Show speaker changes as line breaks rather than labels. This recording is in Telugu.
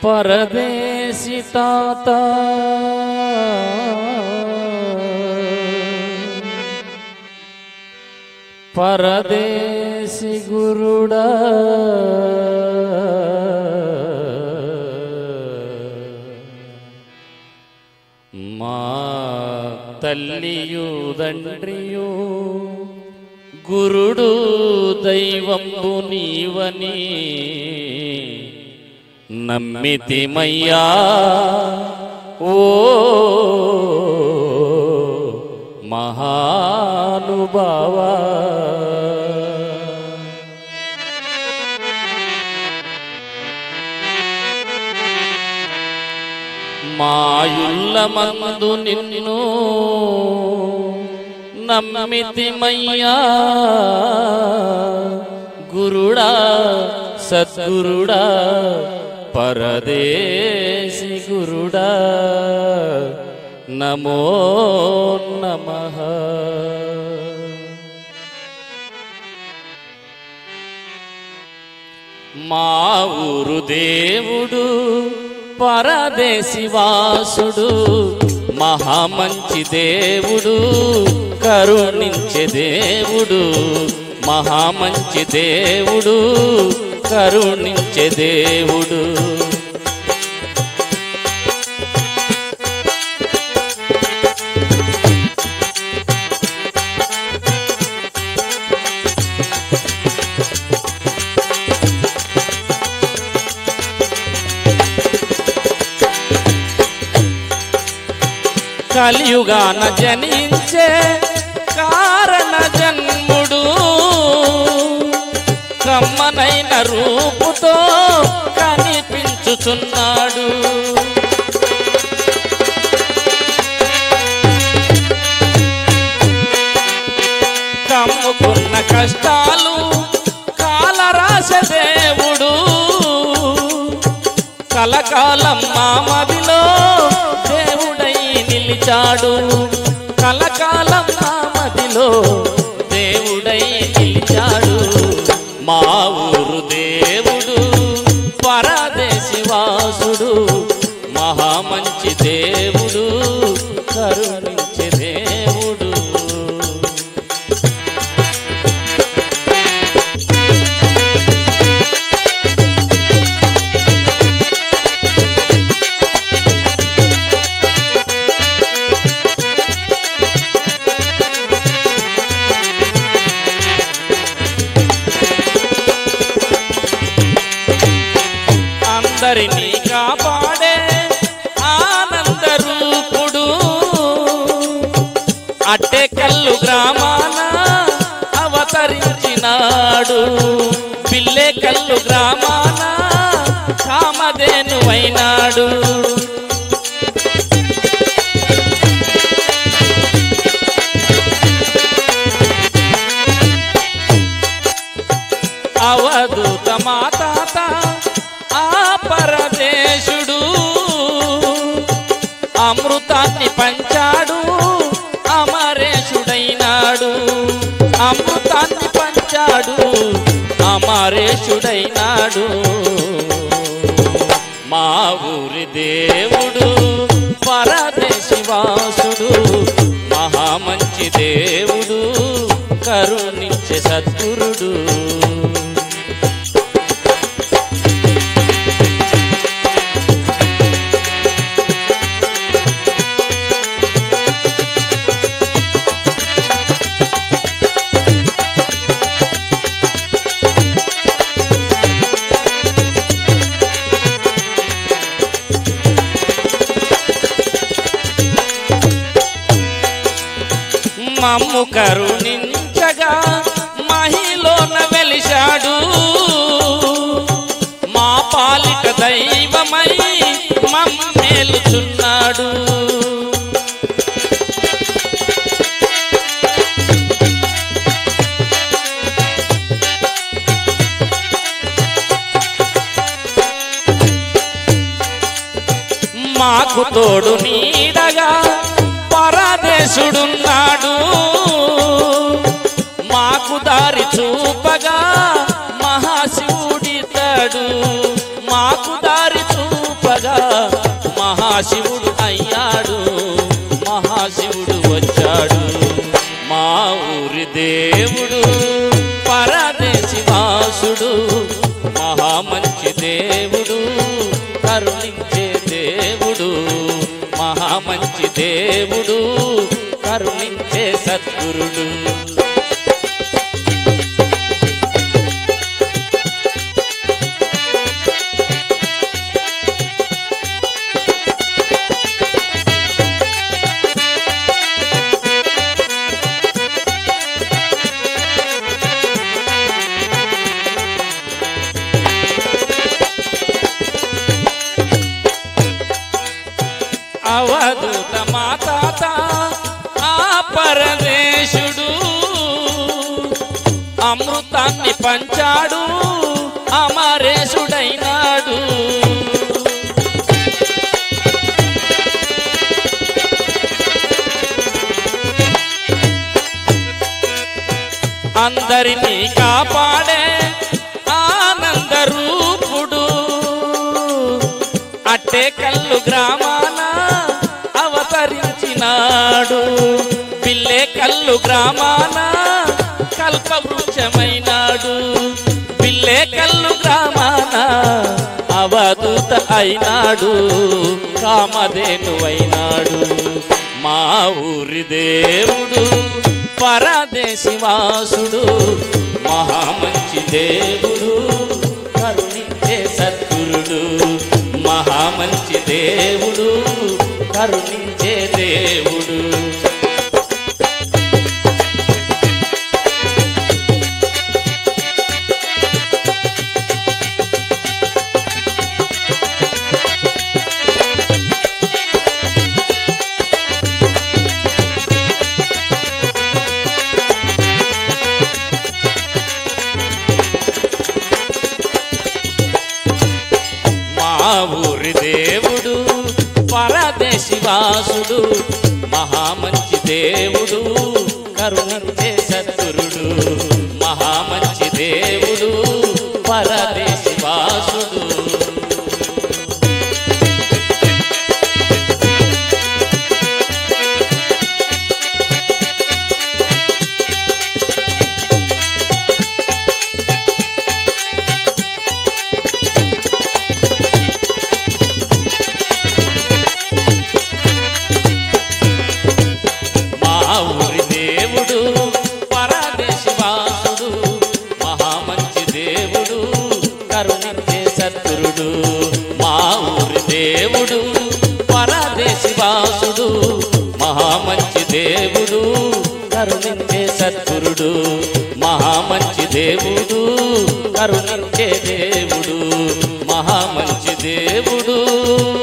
పరదేశి తాత పరదేశి గురుడా మా తల్లియు తండ్రియు గురుడు దైవంబు నీవని నమ్మితిమయ్యా ఓ మహానుభావా మాయుల్ల మందు నిన్ను నమ్మితిమయ్యా గురుడా సద్గురుడా పరదేశి గురుడా నమో నమః మా ఊరు దేవుడు పరదేశి వాసుడు మహామంచి దేవుడు కరుణించే దేవుడు మహామంచి దేవుడు కరుణించే దేవుడు కలియుగాన జనించే కారణ జన్ముడు కమ్మనైన రూపుతో కనిపించుచున్నాడు కమ్ముకున్న కష్టాలు కాలరాశ దేవుడు కలకాలం మా మదిలో దేవుడై నిలిచాడు కలకాలం మా మదిలో దేవుడై నిలిచాడు మా ఊరు దేవుడు పరదేశి వాసుడు మహామంచి దేవుడు కరుణించే దేవుడు అందరినీ కాపాడే ఆనంద రూపుడు అట్టెకల్లు గ్రామాన అవతరించినాడు పిల్లెకల్లు గ్రామాన కామధేను అయినాడు అవధూత మాతాత ఆ పరదేశుడు అమృతాన్ని పంచాడు అమరేశుడైనాడు అమృతాన్ని పంచాడు అమరేశుడైనాడు మా ఊరి దేవుడు పరదేశి వాసుడు మహామంచి దేవుడు కరుణించే సద్గురుడు మమ్ము కరుణించగా మహిలోన వెలిశాడు మా పాలిట దైవమై మమ్మేలుచున్నాడు మాకు తోడు నీడగా పరదేశుడున్నాడు మాకు దారి చూపగా మహాశివుడితాడు మాకు దారి చూప మహాశివుడు అయ్యాడు మహాశివుడు వచ్చాడు మా ఊరి దేవుడు పరదేశి వాసుడు మహా మంచి దేవుడు కరుణించే దేవుడు మహా మంచి దేవుడు కరుణించే సద్గురుడు అవధూత మాతాత ఆ పరదేశుడు అమృతాన్ని పంచాడు అమరేశుడైనాడు అందరినీ కాపాడే ఆనంద రూపుడు అట్టే కల్లు గ్రామాన అవతరించినాడు పిల్లే కల్లు గ్రామాన కల్పవృక్షమైనాడు పిల్లే కల్లు గ్రామాన అవధూత అయినాడు కామధేను అయినాడు మా ఊరి దేవుడు పరదేశి వాసుడు మహామంచి దేవుడు కరుణించే సద్గురుడు మహామంచి దేవుడు కరుణించే దేవుడు మా ఊరి దేవుడు పరదేశి వాసుడు మహామంచి దేవుడు కరుణించే సద్గురుడు మహామంచి దేవుడు పరదేశి వాసుడు మా ఊరి దేవుడు పరదేశి వాసుడు మహామంచి దేవుడు కరుణించే సద్గురుడు మా ఊరి దేవుడు పరదేశి వాసుడు మహామంచి దేవుడు కరుణించే సద్గురుడు మహామంచి దేవుడు కరుణించే దేవుడు మహామంచి దేవుడు